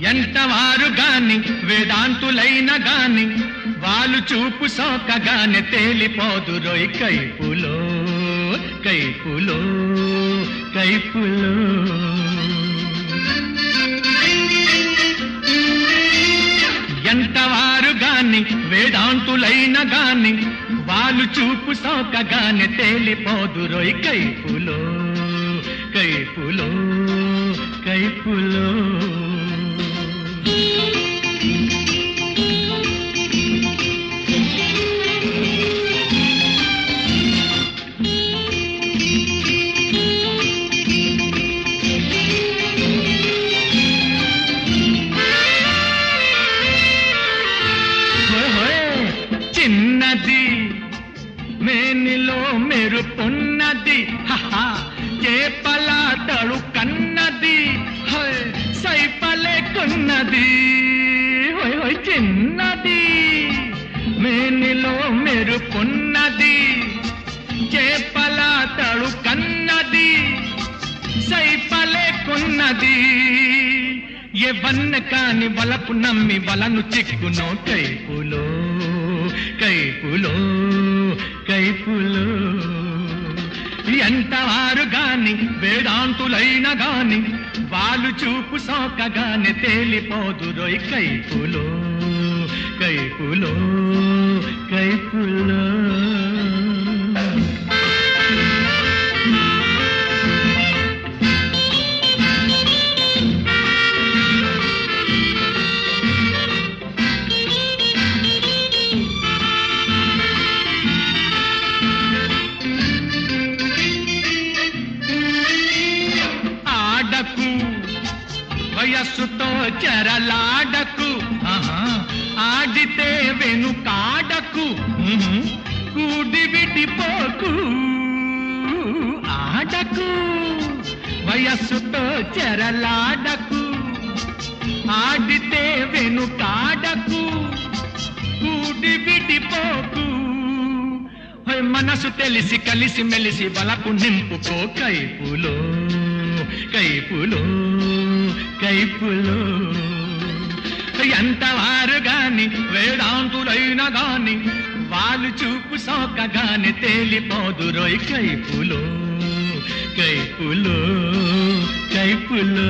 ఎంతవారు గాని వేదాంతులైన గాని వాళ్ళు చూపు సోకగానే తేలిపోదురోయ్ కైపులో కైపులో కైపులో ఎంతవారు గాని వేదాంతులైన గాని వాళ్ళు చూపు సోకగానే తేలిపోదురోయ్ కైపులో కైపులో కైపులో హోయ్ హోయ్. చిన్నది మేనిలో మెరుపున్నది హహా చేపల తడు కన్నది హోయ్ సైపలే కొన్నది హోయ్ హోయ్ చిన్నది మేనిలో మెరుపున్నది చేపల తడు కన్నది సైపలే కొన్నది ఎవన్న కాని వలపు నమ్మి వలను చిక్కునో కైపులో కైపులో కైపులో ఎంతవారు గాని వేదాంతులైన గాని వాళ్ళు చూపు సోకగానే తేలిపోదురోయ్ కైపులో కైపులో కైపులో ఆడకు వయస్సుతో చెరలాడకు ఆహా, ఆడితే వెనుకాడకు ఉహు, కూడి విడిపోకు ఆడకు వయస్సుతో చెరలాడకు ఆడితే వెనుకాడకు కూడి విడిపోకు హోయ్ మనసు తెలిసి కలిసి మెలిసి బలకు నింపుకో కైపులో కైపులో కైపులో ఎంతవారు గాని వేదాంతులైన గాని వాళ్ళు చూపు సోకగానే తేలిపోదురోయ్ కైపులో కైపులో కైపులో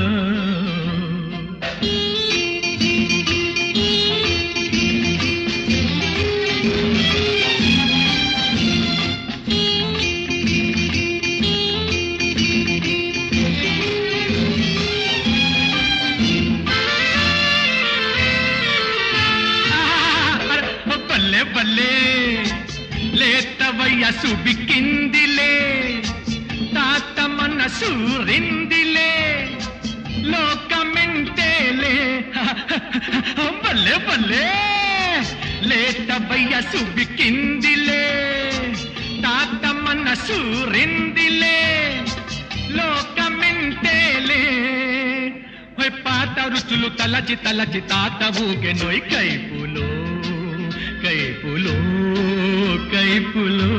బల్లే బల్లే లేత వయసు బిక్కిందిలే తాత మనసు రిందిలే లోకమెంటేలే బల్లే బల్లే లేత వయసు బిక్కిందిలే తాత మనసు రిందిలే లోకమెంటేలే హోయ్ పాత రుచులు తలచి తలచి తాత ఊగెనోయ్ కైపులో కైపులో కైపులో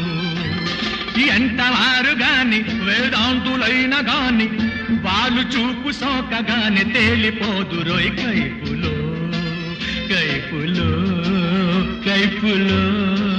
ఎంతవారు గాని వేదాంతులైన గాని వాళ్ళు చూపు సోకగానే తేలిపోదురోయ్ కైపులో కైపులో కైపులో